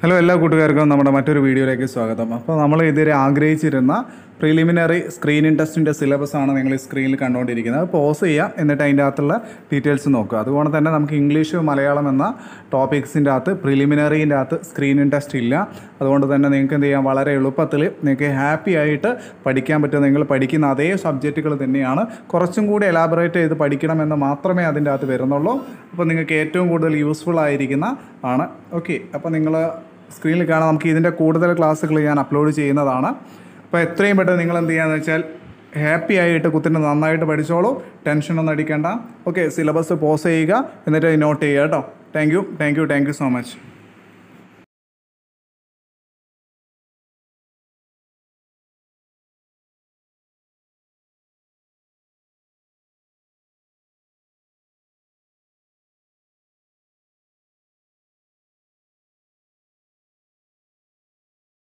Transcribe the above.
hello എല്ലാ കൂട്ടുകാർക്കും നമ്മുടെ മറ്റൊരു വീഡിയോയിലേക്ക് സ്വാഗതം അപ്പോൾ നമ്മൾ ഇതുവരെ ആഗ്രഹിച്ചിരുന്ന പ്രിലിമിനറി സ്ക്രീനിങ് ടെസ്റ്റിൻ്റെ സിലബസ് ആണ് നിങ്ങൾ ഈ സ്ക്രീനിൽ കണ്ടുകൊണ്ടിരിക്കുന്നത് അത് പോസ് ചെയ്യാം എന്നിട്ട് അതിൻ്റെ അകത്തുള്ള ഡീറ്റെയിൽസ് നോക്കുക അതുകൊണ്ട് തന്നെ നമുക്ക് ഇംഗ്ലീഷ് മലയാളം എന്ന ടോപ്പിക്സിൻ്റെ അകത്ത് പ്രിലിമിനറിൻ്റെ അകത്ത് സ്ക്രീനിങ് ടെസ്റ്റ് ഇല്ല അതുകൊണ്ട് തന്നെ നിങ്ങൾക്ക് എന്ത് ചെയ്യാം വളരെ എളുപ്പത്തിൽ നിങ്ങൾക്ക് ഹാപ്പി ആയിട്ട് പഠിക്കാൻ പറ്റും നിങ്ങൾ പഠിക്കുന്ന അതേ സബ്ജക്റ്റുകൾ തന്നെയാണ് കുറച്ചും കൂടി എലാബറേറ്റ് ചെയ്ത് പഠിക്കണമെന്ന് മാത്രമേ അതിൻ്റെ അകത്ത് വരുന്നുള്ളൂ അപ്പോൾ നിങ്ങൾക്ക് ഏറ്റവും കൂടുതൽ യൂസ്ഫുൾ ആയിരിക്കുന്ന ആണ് ഓക്കെ അപ്പോൾ നിങ്ങൾ സ്ക്രീനിൽ കാണാം നമുക്ക് ഇതിൻ്റെ കൂടുതൽ ക്ലാസ്സുകൾ ഞാൻ അപ്ലോഡ് ചെയ്യുന്നതാണ് അപ്പോൾ എത്രയും പെട്ടെന്ന് നിങ്ങൾ എന്ത് ചെയ്യുകയെന്ന് വെച്ചാൽ ഹാപ്പി ആയിട്ട് കുത്തിന് നന്നായിട്ട് പഠിച്ചോളൂ ടെൻഷനൊന്നും അടിക്കേണ്ട ഓക്കെ സിലബസ് പോസ് ചെയ്യുക എന്നിട്ട് നോട്ട് ചെയ്യുക കേട്ടോ thank you thank you thank you so much